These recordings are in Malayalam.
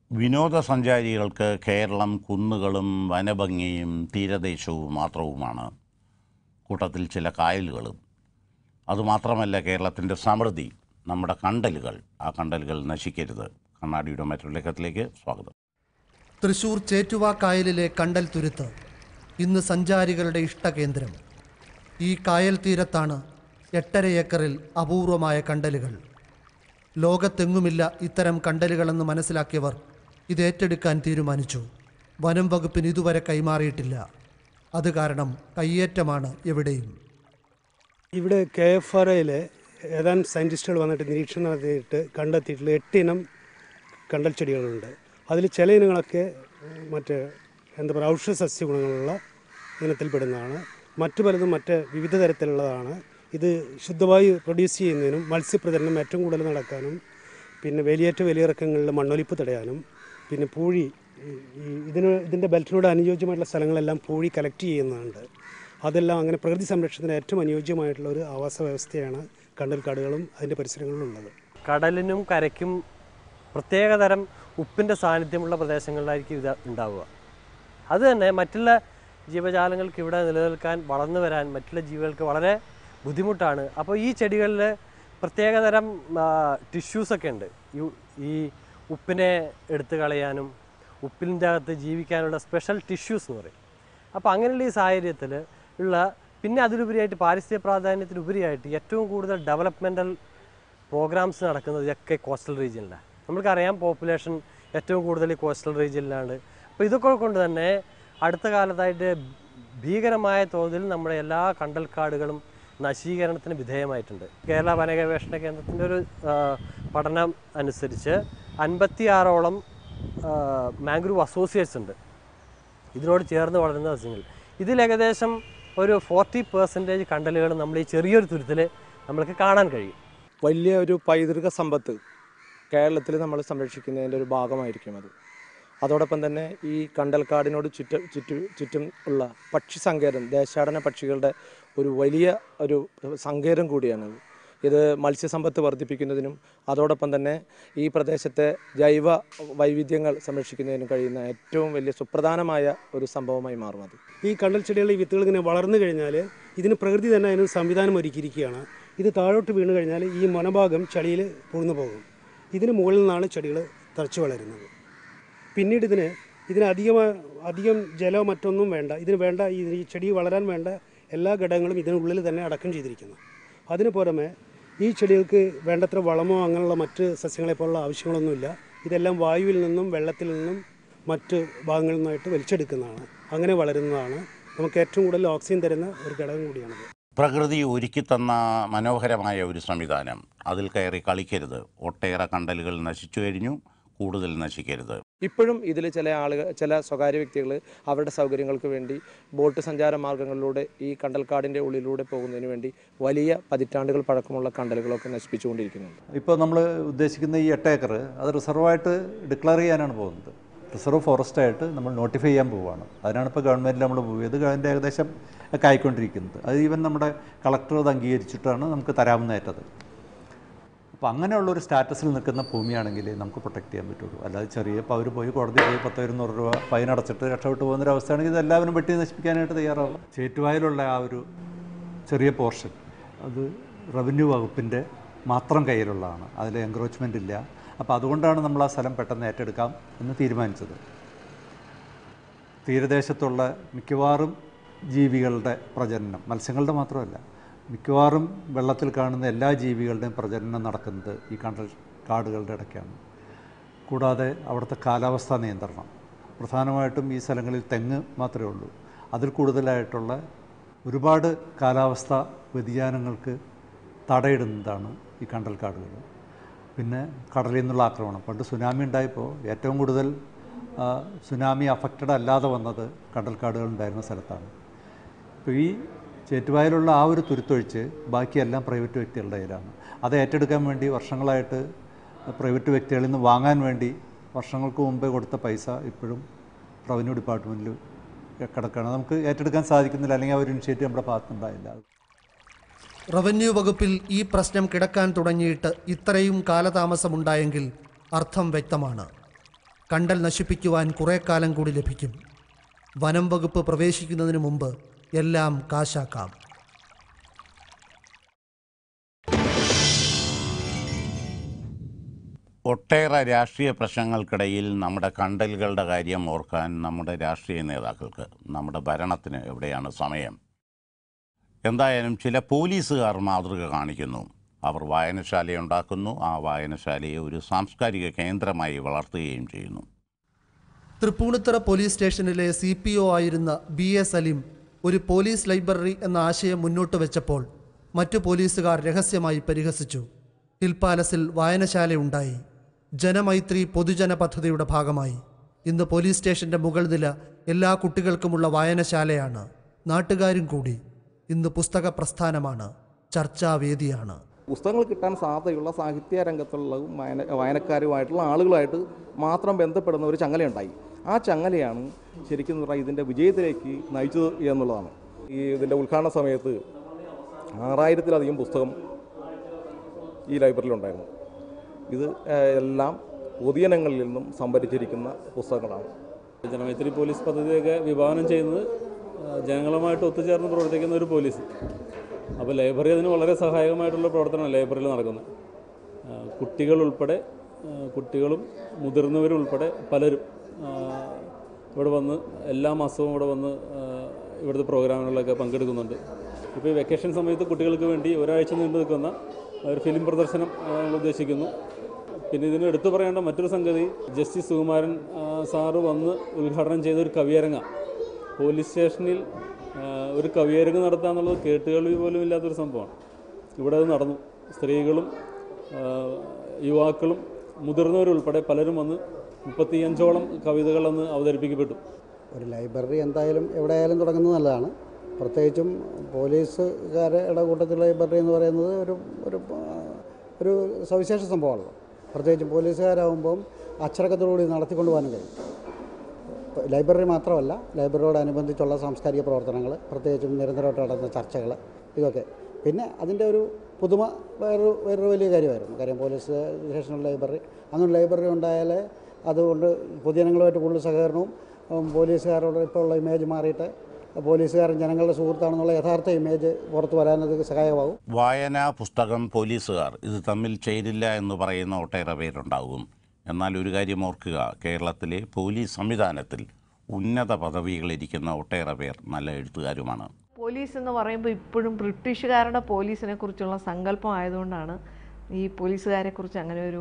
വിനോദസഞ്ചാരികൾക്ക് കേരളം കുന്നുകളും വനഭംഗിയും തീരദേശവും മാത്രവുമാണ് കൂട്ടത്തിൽ ചില കായലുകളും അതുമാത്രമല്ല കേരളത്തിൻ്റെ സമൃദ്ധി നമ്മുടെ കണ്ടലുകൾ ആ കണ്ടലുകൾ നശിക്കരുത് കണ്ണാടിയുടെ മറ്റൊരു ലേഖത്തിലേക്ക് സ്വാഗതം തൃശൂർ ചേറ്റുവ കായലിലെ കണ്ടൽ തുരുത്ത് ഇന്ന് സഞ്ചാരികളുടെ ഇഷ്ടകേന്ദ്രം ഈ കായൽ തീരത്താണ് എട്ടര ഏക്കറിൽ അപൂർവമായ കണ്ടലുകൾ ലോകത്തെങ്ങുമില്ല ഇത്തരം കണ്ടലുകളെന്ന് മനസ്സിലാക്കിയവർ ഇത് ഏറ്റെടുക്കാൻ തീരുമാനിച്ചു വനം വകുപ്പിന് ഇതുവരെ കൈമാറിയിട്ടില്ല അത് കാരണം കയ്യേറ്റമാണ് എവിടെയും ഇവിടെ കെ എഫ് ആർ ഐയിലെ ഏതാനും സയൻറ്റിസ്റ്റുകൾ വന്നിട്ട് നിരീക്ഷണം നടത്തിയിട്ട് കണ്ടെത്തിയിട്ടുള്ള എട്ട് ഇനം കണ്ടൽ ചെടികളുണ്ട് അതിൽ ചില ഇനങ്ങളൊക്കെ ഏഹ്, മറ്റ് എന്താ പറയുക ഔഷധ സസ്യ ഗുണങ്ങളുള്ള ഇനത്തിൽപ്പെടുന്നതാണ് മറ്റു പലതും മറ്റ് വിവിധ തരത്തിലുള്ളതാണ് ഇത് ശുദ്ധവായു പ്രൊഡ്യൂസ് ചെയ്യുന്നതിനും മത്സ്യപ്രജനനം ഏറ്റവും കൂടുതൽ നടക്കാനും പിന്നെ വേലിയേറ്റ വേലിയിറക്കങ്ങളിൽ മണ്ണൊലിപ്പ് തടയാനും പിന്നെ പൂഴി ഈ- ഈ ഇതിന് ഇതിൻ്റെ ബെൽറ്റിനോട് അനുയോജ്യമായിട്ടുള്ള സ്ഥലങ്ങളെല്ലാം പൂഴി കലക്ട് ചെയ്യുന്നുണ്ട് അതെല്ലാം അങ്ങനെ പ്രകൃതി സംരക്ഷണത്തിന് ഏറ്റവും അനുയോജ്യമായിട്ടുള്ള ഒരു ആവാസ വ്യവസ്ഥയാണ് കണ്ടൽക്കാടുകളും അതിൻ്റെ പരിസരങ്ങളിലും ഉള്ളത് കടലിനും കരയ്ക്കും പ്രത്യേകതരം ഉപ്പിൻ്റെ സാന്നിധ്യമുള്ള പ്രദേശങ്ങളിലായിരിക്കും ഇത് ഉണ്ടാവുക അത് തന്നെ മറ്റുള്ള ജീവജാലങ്ങൾക്ക് ഇവിടെ നിലനിൽക്കാൻ വളർന്നു വരാൻ മറ്റുള്ള ജീവികൾക്ക് വളരെ ബുദ്ധിമുട്ടാണ് അപ്പോൾ ഈ ചെടികളിൽ പ്രത്യേകതരം ടിഷ്യൂസൊക്കെ ഉണ്ട് ഈ- ഈ ഉപ്പിനെ എടുത്തു കളയാനും ഉപ്പിൻ്റെ അകത്ത് ജീവിക്കാനുള്ള സ്പെഷ്യൽ ടിഷ്യൂസ് എന്ന് പറയും അപ്പോൾ അങ്ങനെയുള്ള ഈ സാഹചര്യത്തിൽ ഉള്ള പിന്നെ അതിലുപരിയായിട്ട് പാരിസ്ഥിതിക പ്രാധാന്യത്തിനുപരിയായിട്ട് ഏറ്റവും കൂടുതൽ ഡെവലപ്മെൻറ്റൽ പ്രോഗ്രാംസ് നടക്കുന്നത് ഇതൊക്കെ കോസ്റ്റൽ റീജിയനിലാണ് നമ്മൾക്കറിയാം പോപ്പുലേഷൻ ഏറ്റവും കൂടുതൽ ഈ കോസ്റ്റൽ റീജിയനിലാണ് അപ്പോൾ ഇതൊക്കെ കൊണ്ട് തന്നെ അടുത്ത കാലത്തായിട്ട് ഭീകരമായ തോതിൽ നമ്മുടെ എല്ലാ കണ്ടൽക്കാടുകളും നശീകരണത്തിന് വിധേയമായിട്ടുണ്ട് കേരള വനഗവേഷണ കേന്ദ്രത്തിൻ്റെ ഒരു ആ, പഠനം അനുസരിച്ച് അൻപത്തിയാറോളം മാംഗ്രൂവ് അസോസിയേറ്റ്സ് ഉണ്ട് ഇതിനോട് ചേർന്ന് വളരുന്ന സസ്യങ്ങൾ ഇതിൽ ഏകദേശം ഒരു ഫോർട്ടി പെർസെൻറ്റേജ് കണ്ടലുകൾ നമ്മൾ ഈ ചെറിയൊരു തുരുത്തിൽ നമ്മൾക്ക് കാണാൻ കഴിയും വലിയ ഒരു പൈതൃക സമ്പത്ത് കേരളത്തിൽ നമ്മൾ സംരക്ഷിക്കുന്നതിൻ്റെ ഒരു ഭാഗമായിരിക്കും അത് അതോടൊപ്പം തന്നെ ഈ കണ്ടൽക്കാടിനോട് ചുറ്റ ചുറ്റു ചുറ്റും ഉള്ള പക്ഷി സങ്കേതം ദേശാടന പക്ഷികളുടെ ഒരു വലിയ ഒരു സങ്കേതം കൂടിയാണത് ഇത് മത്സ്യസമ്പത്ത് വർദ്ധിപ്പിക്കുന്നതിനും അതോടൊപ്പം തന്നെ ഈ പ്രദേശത്തെ ജൈവ വൈവിധ്യങ്ങൾ സംരക്ഷിക്കുന്നതിനും കഴിയുന്ന ഏറ്റവും വലിയ സുപ്രധാനമായ ഒരു സംഭവമായി മാറും അത് ഈ കണ്ടൽ ചെടികളുടെ ഈ വിത്തുകൾ ഇങ്ങനെ വളർന്നു കഴിഞ്ഞാൽ ഇതിന് പ്രകൃതി തന്നെ അതിനൊരു സംവിധാനം ഒരുക്കിയിരിക്കുകയാണ് ഇത് താഴോട്ട് വീണ് കഴിഞ്ഞാൽ ഈ മൊനഭാഗം ചെടിയിൽ പൂർന്നു പോകും ഇതിന് മുകളിൽ നിന്നാണ് ചെടികൾ തറച്ചു വളരുന്നത് പിന്നീട് ഇതിന് ഇതിന് അധികം അധികം ജലമോ മറ്റൊന്നും വേണ്ട ഇതിന് വേണ്ട ഈ ഈ ചെടി വളരാൻ വേണ്ട എല്ലാ ഘടകങ്ങളും ഇതിനുള്ളിൽ തന്നെ അടക്കം ചെയ്തിരിക്കുന്നു അതിന് പുറമെ ഈ ചെടികൾക്ക് വേണ്ടത്ര വളമോ അങ്ങനെയുള്ള മറ്റ് സസ്യങ്ങളെപ്പോലുള്ള ആവശ്യങ്ങളൊന്നുമില്ല ഇതെല്ലാം വായുവിൽ നിന്നും വെള്ളത്തിൽ നിന്നും മറ്റ് ഭാഗങ്ങളിൽ നിന്നായിട്ട് വലിച്ചെടുക്കുന്നതാണ് അങ്ങനെ വളരുന്നതാണ് നമുക്ക് ഏറ്റവും കൂടുതൽ ഓക്സിജൻ തരുന്ന ഒരു ഘടകം കൂടിയാണത് പ്രകൃതി ഒരുക്കിത്തന്ന മനോഹരമായ ഒരു സംവിധാനം അതിൽ കയറി കളിക്കരുത് ഒട്ടേറെ കണ്ടലുകൾ നശിച്ചു കഴിഞ്ഞു കൂടുതൽ നശിക്കരുത് ഇപ്പോഴും ഇതിൽ ചില ആളുകൾ ചില സ്വകാര്യ വ്യക്തികൾ അവരുടെ സൗകര്യങ്ങൾക്ക് വേണ്ടി ബോട്ട് സഞ്ചാര മാർഗങ്ങളിലൂടെ ഈ കണ്ടൽക്കാടിൻ്റെ ഉള്ളിലൂടെ പോകുന്നതിന് വേണ്ടി വലിയ പതിറ്റാണ്ടുകൾ പഴക്കമുള്ള കണ്ടലുകളൊക്കെ നശിപ്പിച്ചുകൊണ്ടിരിക്കുന്നുണ്ട് ഇപ്പോൾ നമ്മൾ ഉദ്ദേശിക്കുന്ന ഈ എട്ട് ഏക്കർ അത് റിസർവായിട്ട് ഡിക്ലെയർ ചെയ്യാനാണ് പോകുന്നത് റിസർവ് ഫോറസ്റ്റ് ആയിട്ട് നമ്മൾ നോട്ടിഫൈ ചെയ്യാൻ പോവുകയാണ് അതിനാണ് ഇപ്പോൾ ഗവൺമെൻറ്റിൽ നമ്മൾ പോയത് അതിൻ്റെ ഏകദേശം ഒക്കെ ആയിക്കൊണ്ടിരിക്കുന്നത് അത് ഈവൻ നമ്മുടെ കളക്ടർ അത് അംഗീകരിച്ചിട്ടാണ് നമുക്ക് തരാമെന്നേറ്റത് അപ്പോൾ അങ്ങനെയുള്ളൊരു സ്റ്റാറ്റസിൽ നിൽക്കുന്ന ഭൂമിയാണെങ്കിൽ നമുക്ക് പ്രൊട്ടക്ട് ചെയ്യാൻ പറ്റുള്ളൂ അല്ലാതെ ചെറിയ ഇപ്പോൾ അവർ പോയി കോടതി പോയി പത്തോ ഇരുന്നൂറ് രൂപ ഫൈൻ അടച്ചിട്ട് രക്ഷപ്പെട്ടു പോകുന്ന ഒരു അവസ്ഥയാണെങ്കിൽ ഇത് എല്ലാവരും വെട്ടി നശിപ്പിക്കാനായിട്ട് തയ്യാറാവും ചേറ്റുവായിലുള്ള ആ ഒരു ചെറിയ പോർഷൻ അത് റവന്യൂ വകുപ്പിൻ്റെ മാത്രം കയ്യിലുള്ളതാണ് അതിൽ എൻക്രോച്ച്മെൻ്റ് ഇല്ല അപ്പോൾ അതുകൊണ്ടാണ് നമ്മൾ ആ സ്ഥലം പെട്ടെന്ന് ഏറ്റെടുക്കാം എന്ന് തീരുമാനിച്ചത് തീരദേശത്തുള്ള മിക്കവാറും ജീവികളുടെ പ്രജനനം മത്സ്യങ്ങളുടെ മാത്രമല്ല മിക്കവാറും വെള്ളത്തിൽ കാണുന്ന എല്ലാ ജീവികളുടെയും പ്രജനനം നടക്കുന്നത് ഈ കണ്ടൽ കാടുകളുടെ ഇടയ്ക്കാണ് കൂടാതെ അവിടുത്തെ കാലാവസ്ഥാ നിയന്ത്രണം പ്രധാനമായിട്ടും ഈ സ്ഥലങ്ങളിൽ തെങ്ങ് മാത്രമേ ഉള്ളൂ അതിൽ കൂടുതലായിട്ടുള്ള ഒരുപാട് കാലാവസ്ഥാ വ്യതിയാനങ്ങൾക്ക് തടയിടുന്നതാണ് ഈ കണ്ടൽക്കാടുകൾ പിന്നെ കടലിൽ നിന്നുള്ള ആക്രമണം പണ്ട് സുനാമി ഉണ്ടായപ്പോൾ ഏറ്റവും കൂടുതൽ ആ, സുനാമി അഫക്റ്റഡ് അല്ലാതെ വന്നത് കണ്ടൽക്കാടുകൾ ഉണ്ടായിരുന്ന സ്ഥലത്താണ് ഇപ്പോൾ ഈ ചേറ്റുവായിലുള്ള ആ ഒരു തുരുത്തൊഴിച്ച് ബാക്കിയെല്ലാം പ്രൈവറ്റ് വ്യക്തികളുടെ കയ്യിലാണ് അത് ഏറ്റെടുക്കാൻ വേണ്ടി വർഷങ്ങളായിട്ട് പ്രൈവറ്റ് വ്യക്തികളിൽ നിന്ന് വാങ്ങാൻ വേണ്ടി വർഷങ്ങൾക്ക് മുമ്പേ കൊടുത്ത പൈസ ഇപ്പോഴും റവന്യൂ ഡിപ്പാർട്ട്മെൻറ്റിൽ കിടക്കുകയാണ് നമുക്ക് ഏറ്റെടുക്കാൻ സാധിക്കുന്നില്ല അല്ലെങ്കിൽ ആ ഒരു ഇനിഷ്യേറ്റീവ് നമ്മുടെ ഭാഗത്തുനിന്നുണ്ടായില്ല റവന്യൂ വകുപ്പിൽ ഈ പ്രശ്നം കിടക്കാൻ തുടങ്ങിയിട്ട് ഇത്രയും കാലതാമസമുണ്ടായെങ്കിൽ അർത്ഥം വ്യക്തമാണ് കണ്ടൽ നശിപ്പിക്കുവാൻ കുറേ കാലം കൂടി ലഭിക്കും വനം വകുപ്പ് പ്രവേശിക്കുന്നതിന് മുമ്പ് എല്ലാം കാശാക്കാം ഒട്ടേറെ രാഷ്ട്രീയ പ്രശ്നങ്ങൾക്കിടയിൽ നമ്മുടെ കണ്ടലുകളുടെ കാര്യം ഓർക്കാൻ നമ്മുടെ രാഷ്ട്രീയ നേതാക്കൾക്ക് നമ്മുടെ ഭരണത്തിന് എവിടെയാണ് സമയം എന്തായാലും ചില പോലീസുകാർ മാതൃക കാണിക്കുന്നു അവർ വായനശാലയുണ്ടാക്കുന്നു ആ വായനശാലയെ ഒരു സാംസ്കാരിക കേന്ദ്രമായി വളർത്തുകയും ചെയ്യുന്നു തൃപ്പൂണിത്തുറ പോലീസ് സ്റ്റേഷനിലെ സി പി ഒ ആയിരുന്ന ബി എ സലീം ഒരു പോലീസ് ലൈബ്രറി എന്ന ആശയം മുന്നോട്ട് വെച്ചപ്പോൾ മറ്റു പോലീസുകാർ രഹസ്യമായി പരിഹസിച്ചു ഹിൽ പാലസിൽ വായനശാലയുണ്ടായി ജനമൈത്രി പൊതുജന പദ്ധതിയുടെ ഭാഗമായി ഇന്ന് പോലീസ് സ്റ്റേഷന്റെ മുകൾ നില എല്ലാ കുട്ടികൾക്കുമുള്ള വായനശാലയാണ് നാട്ടുകാരും കൂടി ഇന്ന് പുസ്തക പ്രസ്ഥാനമാണ് ചർച്ചാവേദിയാണ് പുസ്തകങ്ങൾ കിട്ടാൻ സാധ്യതയുള്ള സാഹിത്യ രംഗത്തുള്ള വായന വായനക്കാരുമായിട്ടുള്ള ആളുകളായിട്ട് മാത്രം ബന്ധപ്പെടുന്ന ഒരു ചങ്ങലയുണ്ടായി ആ ചങ്ങലയാണ് ശരിക്കും പറഞ്ഞാൽ ഇതിൻ്റെ വിജയത്തിലേക്ക് നയിച്ചത് എന്നുള്ളതാണ് ഈ ഇതിൻ്റെ ഉദ്ഘാടന സമയത്ത് ആറായിരത്തിലധികം പുസ്തകം ഈ ലൈബ്രറിയിലുണ്ടായിരുന്നു ഇത് ഏഹ്, എല്ലാം പൊതുജനങ്ങളിൽ നിന്നും സംഭരിച്ചിരിക്കുന്ന പുസ്തകങ്ങളാണ് ജനമൈത്രി പോലീസ് പദ്ധതിയൊക്കെ വിഭാവനം ചെയ്യുന്നത് ആ, ജനങ്ങളുമായിട്ട് ഒത്തുചേർന്ന് പ്രവർത്തിക്കുന്ന ഒരു പോലീസ് അപ്പോൾ ലൈബ്രറി അതിന് വളരെ സഹായകമായിട്ടുള്ള പ്രവർത്തനമാണ് ലൈബ്രറിയിൽ നടക്കുന്നത് ആ, കുട്ടികൾ ഉൾപ്പെടെ ആ, കുട്ടികളും മുതിർന്നവരും ഉൾപ്പെടെ പലരും ആ, ഇവിടെ വന്ന് എല്ലാ മാസവും ഇവിടെ വന്ന് ആ, ഇവിടുത്തെ പ്രോഗ്രാമുകളിലൊക്കെ പങ്കെടുക്കുന്നുണ്ട് ഇപ്പോൾ ഈ വെക്കേഷൻ സമയത്ത് കുട്ടികൾക്ക് വേണ്ടി ഒരാഴ്ച നീണ്ടു നിൽക്കുന്ന ഒരു ഫിലിം പ്രദർശനം ആ, നമ്മൾ ഉദ്ദേശിക്കുന്നു പിന്നെ ഇതിന് എടുത്തു പറയേണ്ട മറ്റൊരു സംഗതി ജസ്റ്റിസ് സുകുമാരൻ ആ, സാറ് വന്ന് ഉദ്ഘാടനം ചെയ്ത ഒരു കവിയരങ്ങ പോലീസ് സ്റ്റേഷനിൽ ആ, ഒരു കവിയരങ്ങ് നടത്തുക എന്നുള്ളത് കേട്ടുകേൾവി പോലും ഇല്ലാത്തൊരു സംഭവമാണ് ഇവിടെ അത് നടന്നു സ്ത്രീകളും ആ, യുവാക്കളും മുതിർന്നവരുൾപ്പെടെ പലരും വന്ന് മുപ്പത്തിയഞ്ചോളം കവിതകളന്ന് അവതരിപ്പിക്കപ്പെട്ടു ഒരു ലൈബ്രറി എന്തായാലും എവിടെയായാലും തുടങ്ങുന്നത് നല്ലതാണ് പ്രത്യേകിച്ചും പോലീസുകാരുടെ കൂട്ടത്തിൽ ലൈബ്രറി എന്ന് പറയുന്നത് ഒരു ഒരു ആ, ഒരു സവിശേഷ സംഭവമാണല്ലോ പ്രത്യേകിച്ചും പോലീസുകാരാകുമ്പം അച്ചടക്കത്തോടുകൂടി നടത്തിക്കൊണ്ട് പോകാനും കഴിയും ഇപ്പം ലൈബ്രറി മാത്രമല്ല ലൈബ്രറിയോടനുബന്ധിച്ചുള്ള സാംസ്കാരിക പ്രവർത്തനങ്ങൾ പ്രത്യേകിച്ചും നിരന്തരമായിട്ട് നടന്ന ചർച്ചകൾ ഇതൊക്കെ പിന്നെ അതിൻ്റെ ഒരു പുതുമ വേറൊരു വേറൊരു വലിയ കാര്യമായിരുന്നു കാര്യം പോലീസ് സ്റ്റേഷനുള്ള ലൈബ്രറി അങ്ങനെ ലൈബ്രറി ഉണ്ടായാൽ അതുകൊണ്ട് പൊതുജനങ്ങളുമായിട്ട് കൂടുതൽ സഹകരണവും ഉം, പോലീസുകാരോട് ഇപ്പോൾ ഉള്ള ഇമേജ് മാറിയിട്ട് പോലീസുകാരൻ ജനങ്ങളുടെ സുഹൃത്താണെന്നുള്ള യഥാർത്ഥ ഇമേജ് പുറത്ത് വരാനത് സഹായമാവും വായന പുസ്തകം പോലീസുകാർ ഇത് തമ്മിൽ ചേരില്ല എന്ന് പറയുന്ന ഒട്ടേറെ പേരുണ്ടാകും എന്നാൽ ഒരു കാര്യം ഓർക്കുക കേരളത്തിലെ പോലീസ് സംവിധാനത്തിൽ ഉന്നത പദവികളിരിക്കുന്ന ഒട്ടേറെ പേർ നല്ല എഴുത്തുകാരുമാണ് പോലീസ് എന്ന് പറയുമ്പോൾ ഇപ്പോഴും ബ്രിട്ടീഷുകാരുടെ പോലീസിനെ കുറിച്ചുള്ള സങ്കല്പം ആയതുകൊണ്ടാണ് ഈ പോലീസുകാരെ കുറിച്ച് അങ്ങനെ ഒരു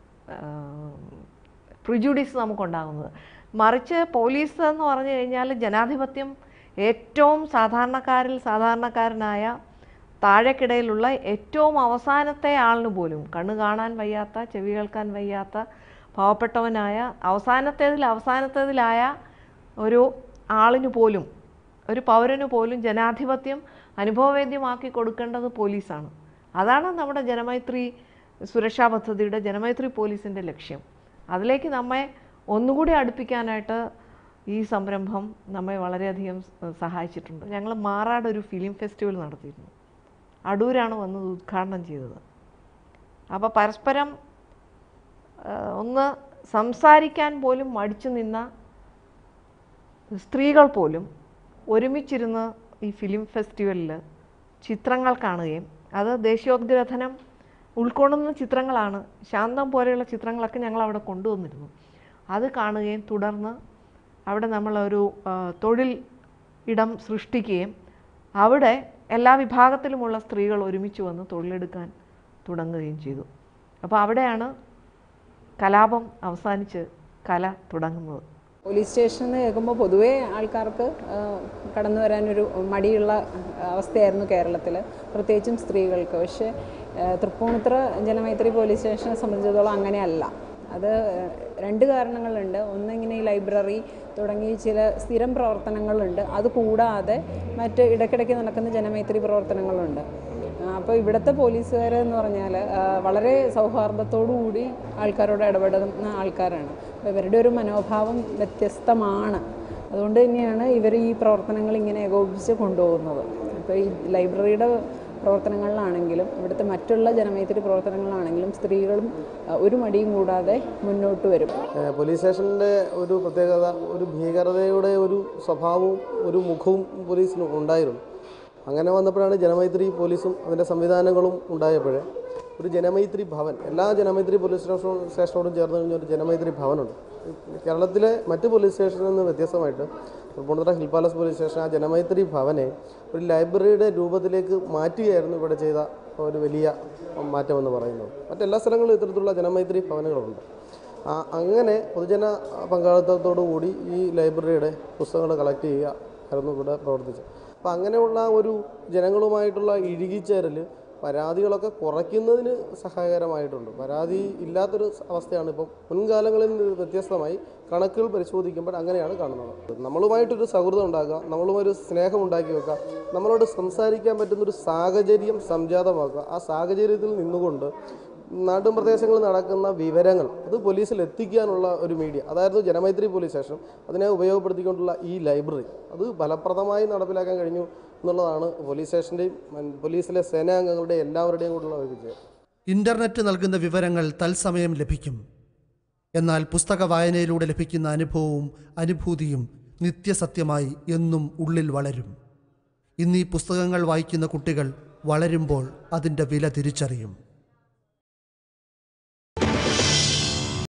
പ്രിജുഡീസ് നമുക്കുണ്ടാകുന്നത് മറിച്ച് പോലീസ് എന്ന് പറഞ്ഞു കഴിഞ്ഞാൽ ജനാധിപത്യം ഏറ്റവും സാധാരണക്കാരിൽ സാധാരണക്കാരനായ താഴെക്കിടയിലുള്ള ഏറ്റവും അവസാനത്തെ ആളിന് പോലും കണ്ണ് കാണാൻ വയ്യാത്ത ചെവി കേൾക്കാൻ വയ്യാത്ത പാവപ്പെട്ടവനായ അവസാനത്തേതിൽ അവസാനത്തേതിലായ ഒരു ആളിന് പോലും ഒരു പൗരന് പോലും ജനാധിപത്യം അനുഭവവേദ്യമാക്കി കൊടുക്കേണ്ടത് പോലീസാണ് അതാണ് നമ്മുടെ ജനമൈത്രി സുരക്ഷാ പദ്ധതിയുടെ ജനമൈത്രി പോലീസിൻ്റെ ലക്ഷ്യം അതിലേക്ക് നമ്മെ ഒന്നുകൂടി അടുപ്പിക്കാനായിട്ട് ഈ സംരംഭം നമ്മെ വളരെയധികം സ- സഹായിച്ചിട്ടുണ്ട് ഞങ്ങൾ മാറാട് ഒരു ഫിലിം ഫെസ്റ്റിവൽ നടത്തിയിരുന്നു അടൂരാണ് വന്നത് ഉദ്ഘാടനം ചെയ്തത് അപ്പോൾ പരസ്പരം ആ, ഒന്ന് സംസാരിക്കാൻ പോലും മടിച്ചു നിന്ന സ്ത്രീകൾ പോലും ഒരുമിച്ചിരുന്ന് ഈ ഫിലിം ഫെസ്റ്റിവലിൽ ചിത്രങ്ങൾ കാണുകയും അത് ദേശീയോദ്ഗ്രഥനം ഉൾക്കൊള്ളുന്ന ചിത്രങ്ങളാണ് ശാന്തം പോലെയുള്ള ചിത്രങ്ങളൊക്കെ ഞങ്ങൾ അവിടെ കൊണ്ടുവന്നിരുന്നു അത് കാണുകയും തുടർന്ന് അവിടെ നമ്മളൊരു ആ, തൊഴിൽ ഇടം സൃഷ്ടിക്കുകയും അവിടെ എല്ലാ വിഭാഗത്തിലുമുള്ള സ്ത്രീകൾ ഒരുമിച്ച് വന്ന് തൊഴിലെടുക്കാൻ തുടങ്ങുകയും ചെയ്തു അപ്പോൾ അവിടെയാണ് കലാപം അവസാനിച്ച് കല തുടങ്ങുന്നത് പോലീസ് സ്റ്റേഷൻ എന്ന് കേൾക്കുമ്പോൾ പൊതുവേ ആൾക്കാർക്ക് ആ, കടന്നു വരാനൊരു മടിയുള്ള അവസ്ഥയായിരുന്നു കേരളത്തിൽ പ്രത്യേകിച്ചും സ്ത്രീകൾക്ക് പക്ഷേ ആ, തൃപ്പൂണിത്തുറ ജനമൈത്രി പോലീസ് സ്റ്റേഷനെ സംബന്ധിച്ചിടത്തോളം അങ്ങനെയല്ല അത് രണ്ട് കാരണങ്ങളുണ്ട് ഒന്ന് ഇങ്ങനെ ഈ ലൈബ്രറി തുടങ്ങി ചില സ്ഥിരം പ്രവർത്തനങ്ങളുണ്ട് അത് കൂടാതെ മറ്റ് ഇടയ്ക്കിടയ്ക്ക് നടക്കുന്ന ജനമൈത്രി പ്രവർത്തനങ്ങളുണ്ട് അപ്പോൾ ഇവിടുത്തെ പോലീസുകാർ എന്ന് പറഞ്ഞാൽ ആ, വളരെ സൗഹാർദ്ദത്തോടു കൂടി ആൾക്കാരോട് ഇടപെടുന്ന ആൾക്കാരാണ് അപ്പോൾ ഇവരുടെ ഒരു മനോഭാവം വ്യത്യസ്തമാണ് അതുകൊണ്ട് തന്നെയാണ് ഇവർ ഈ പ്രവർത്തനങ്ങൾ ഇങ്ങനെ ഏകോപിപ്പിച്ച് കൊണ്ടുപോകുന്നത് അപ്പോൾ ഈ ലൈബ്രറിയുടെ പ്രവർത്തനങ്ങളിലാണെങ്കിലും ഇവിടുത്തെ മറ്റുള്ള ജനമൈത്രി പ്രവർത്തനങ്ങളാണെങ്കിലും സ്ത്രീകളും ആ, ഒരു മടിയും കൂടാതെ മുന്നോട്ട് വരും ഏഹ് പോലീസ് സ്റ്റേഷൻ്റെ ഒരു പ്രത്യേകത ഒരു ഭീകരതയുടെ ഒരു സ്വഭാവവും ഒരു മുഖവും പോലീസിന് ഉണ്ടായിരുന്നു അങ്ങനെ വന്നപ്പോഴാണ് ജനമൈത്രി പോലീസും അതിൻ്റെ സംവിധാനങ്ങളും ഉണ്ടായപ്പോഴേ ഒരു ജനമൈത്രി ഭവൻ എല്ലാ ജനമൈത്രി പോലീസ് സ്റ്റേഷൻ സ്റ്റേഷനോടും ചേർന്ന് കഴിഞ്ഞ ഒരു ജനമൈത്രി ഭവനുണ്ട് കേരളത്തിലെ മറ്റ് പോലീസ് സ്റ്റേഷനിൽ നിന്ന് വ്യത്യസ്തമായിട്ട് Thrippunithura hill palace police station ആ ജനമൈത്രി ഭവനെ ഒരു ലൈബ്രറിയുടെ രൂപത്തിലേക്ക് മാറ്റുകയായിരുന്നു ഇവിടെ ചെയ്ത ഒരു വലിയ മാറ്റമെന്ന് പറയുന്നത് മറ്റെല്ലാ സ്ഥലങ്ങളിലും ഇത്തരത്തിലുള്ള ജനമൈത്രി ഭവനുകളുണ്ട് ആ, അങ്ങനെ പൊതുജന പങ്കാളിത്തത്തോടു കൂടി ഈ ലൈബ്രറിയുടെ പുസ്തകങ്ങൾ കളക്ട് ചെയ്യുക ആയിരുന്നു ഇവിടെ പ്രവർത്തിച്ചത് അപ്പോൾ അങ്ങനെയുള്ള ഒരു ജനങ്ങളുമായിട്ടുള്ള ഇഴുകിച്ചേരൽ പരാതികളൊക്കെ കുറയ്ക്കുന്നതിന് സഹായകരമായിട്ടുണ്ട് പരാതി ഇല്ലാത്തൊരു അവസ്ഥയാണ് ഇപ്പം മുൻകാലങ്ങളിൽ നിന്ന് വ്യത്യസ്തമായി കണക്കുകൾ പരിശോധിക്കുമ്പോൾ അങ്ങനെയാണ് കാണുന്നത് നമ്മളുമായിട്ടൊരു സൗഹൃദം ഉണ്ടാക്കുക നമ്മളുമായി ഒരു സ്നേഹം ഉണ്ടാക്കി വെക്കുക നമ്മളോട് സംസാരിക്കാൻ പറ്റുന്നൊരു സാഹചര്യം സംജാതമാക്കുക ആ സാഹചര്യത്തിൽ നിന്നുകൊണ്ട് നാട്ടും പ്രദേശങ്ങളിൽ നടക്കുന്ന വിവരങ്ങൾ അത് പോലീസിൽ എത്തിക്കാനുള്ള ഒരു മീഡിയ അതായിരുന്നു ജനമൈത്രി പോലീസ് സ്റ്റേഷൻ അതിനെ ഉപയോഗപ്പെടുത്തിക്കൊണ്ടുള്ള ഈ ലൈബ്രറി അത് ഫലപ്രദമായി നടപ്പിലാക്കാൻ കഴിഞ്ഞു എന്നുള്ളതാണ് പോലീസ് സ്റ്റേഷൻ്റെയും ഉം, പോലീസിലെ സേനാംഗങ്ങളുടെയും എല്ലാവരുടെയും കൂടെയുള്ള ഒരു വിജയം ഇന്റർനെറ്റ് നൽകുന്ന വിവരങ്ങൾ തത്സമയം ലഭിക്കും എന്നാൽ പുസ്തക വായനയിലൂടെ ലഭിക്കുന്ന അനുഭവവും അനുഭൂതിയും നിത്യസത്യമായി എന്നും ഉള്ളിൽ വളരും ഇന്ന് ഈ പുസ്തകങ്ങൾ വായിക്കുന്ന കുട്ടികൾ വളരുമ്പോൾ അതിൻ്റെ വില തിരിച്ചറിയും